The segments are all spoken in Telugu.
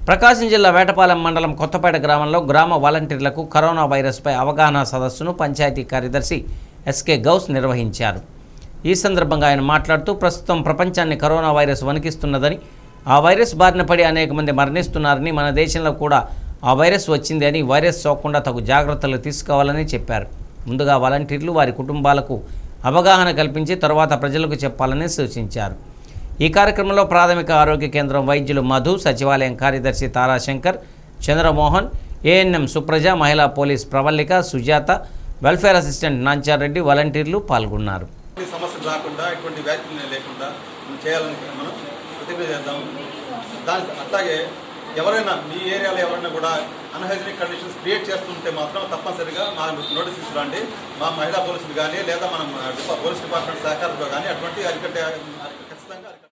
ప్రకాశం జిల్లా వేటపాలెం మండలం కొత్తపేట గ్రామంలో గ్రామ వాలంటీర్లకు కరోనా వైరస్పై అవగాహన సదస్సును పంచాయతీ కార్యదర్శి ఎస్కే గౌస్ నిర్వహించారు ఈ సందర్భంగా ఆయన మాట్లాడుతూ ప్రస్తుతం ప్రపంచాన్ని కరోనా వైరస్ వణికిస్తున్నదని ఆ వైరస్ బారిన పడి అనేక మంది మరణిస్తున్నారని మన దేశంలో కూడా ఆ వైరస్ వచ్చింది అని వైరస్ సోకకుండా తగు జాగ్రత్తలు తీసుకోవాలని చెప్పారు ముందుగా వాలంటీర్లు వారి కుటుంబాలకు అవగాహన కల్పించి తరువాత ప్రజలకు చెప్పాలని సూచించారు ఈ కార్యక్రమంలో ప్రాథమిక ఆరోగ్య కేంద్రం వైద్యులు మధు సచివాలయం కార్యదర్శి తారాశంకర్ చంద్రమోహన్ ఏఎన్ఎం సుప్రజ మహిళా police Pravallika Sujatha welfare assistant Nanchareddy వాలంటీర్లు పాల్గొన్నారు ఎటువంటి సమస్యలు రాకుండా ఎటువంటి వ్యాఖ్యలు లేకుండా మనం చేయాలని మనం ప్రతిజ్ఞ చేద్దాం దాని అట్లాగే ఎవరైనా మీ ఏరియాలో ఎవరైనా కూడా అన్హైజీనిక్ కండిషన్స్ క్రియేట్ చేస్తుంటే మాత్రం తప్పనిసరిగా మా నోటీస్ ఇస్తురండి మా మహిళా పోలీసులు కానీ లేదా మనం డిపా- పోలీస్ డిపార్ట్మెంట్ సహకారంతో కానీ అటువంటి అరికట్టే ఖచ్చితంగా అరికట్టే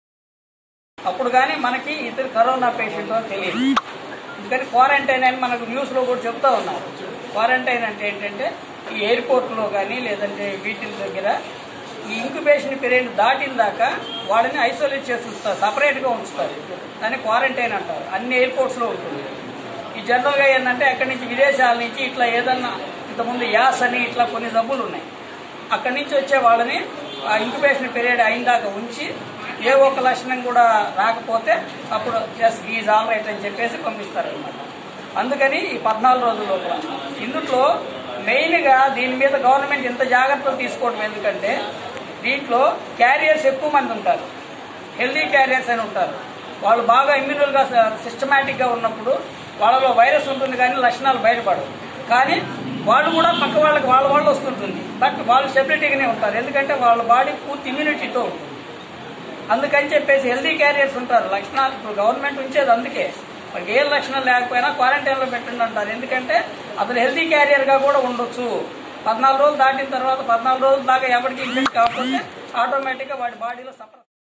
అప్పుడు కానీ మనకి ఇతరు కరోనా పేషెంట్ అని తెలియదు ఎందుకని క్వారంటైన్ అని మనకు న్యూస్లో కూడా చెప్తా ఉన్నారు క్వారంటైన్ అంటే ఏంటంటే ఈ ఎయిర్పోర్ట్లో కానీ లేదంటే వీటి దగ్గర ఈ ఇంక్యుబేషన్ పీరియడ్ దాటిన దాకా వాళ్ళని ఐసోలేట్ చేసి ఉంచుతారు సపరేట్గా ఉంచుతారు దాన్ని క్వారంటైన్ అంటారు అన్ని ఎయిర్పోర్ట్స్లో ఉంటుంది ఈ జనరల్గా ఏంటంటే అక్కడి నుంచి విదేశాల నుంచి ఇట్లా ఏదన్నా ఇంతకుముందు యాస్ అని ఇట్లా కొన్ని జబ్బులు ఉన్నాయి అక్కడి నుంచి వచ్చే వాళ్ళని ఆ ఇంక్యుబేషన్ పీరియడ్ అయిన దాకా ఉంచి ఏ ఒక్క లక్షణం కూడా రాకపోతే అప్పుడు జస్ట్ ఈజ్ ఆల్ రైట్ అని చెప్పేసి పంపిస్తారనమాట అందుకని ఈ పద్నాలుగు రోజుల లోపల ఇందులో మెయిన్గా దీని మీద గవర్నమెంట్ ఇంత జాగ్రత్తలు తీసుకోవడం ఎందుకంటే దీంట్లో క్యారియర్స్ ఎక్కువ మంది ఉంటారు హెల్దీ క్యారియర్స్ అని ఉంటారు వాళ్ళు బాగా ఇమ్యూనల్గా సిస్టమేటిక్గా ఉన్నప్పుడు వాళ్ళలో వైరస్ ఉంటుంది కానీ లక్షణాలు బయటపడవు కానీ వాళ్ళు కూడా పక్క వాళ్ళకి వాళ్ళ వాళ్ళు వస్తుంటుంది బట్ వాళ్ళు స్టెబిలిటీగానే ఉంటారు ఎందుకంటే వాళ్ళ బాడీ పూర్తి ఇమ్యూనిటీతో ఉంటుంది అందుకని చెప్పేసి హెల్దీ క్యారియర్స్ ఉంటారు లక్షణాలు ఇప్పుడు గవర్నమెంట్ ఉంచేది అందుకే వాళ్ళకి ఏ లక్షణాలు లేకపోయినా క్వారంటైన్లో పెట్టండి అంటారు ఎందుకంటే అతను హెల్దీ క్యారియర్గా కూడా ఉండొచ్చు పద్నాలుగు రోజులు దాటిన తర్వాత పద్నాలుగు రోజుల దాకా ఎవరికి ఇన్ఫెక్ట్ కాకపోతే ఆటోమేటిక్గా వాడి బాడీలో సఫర్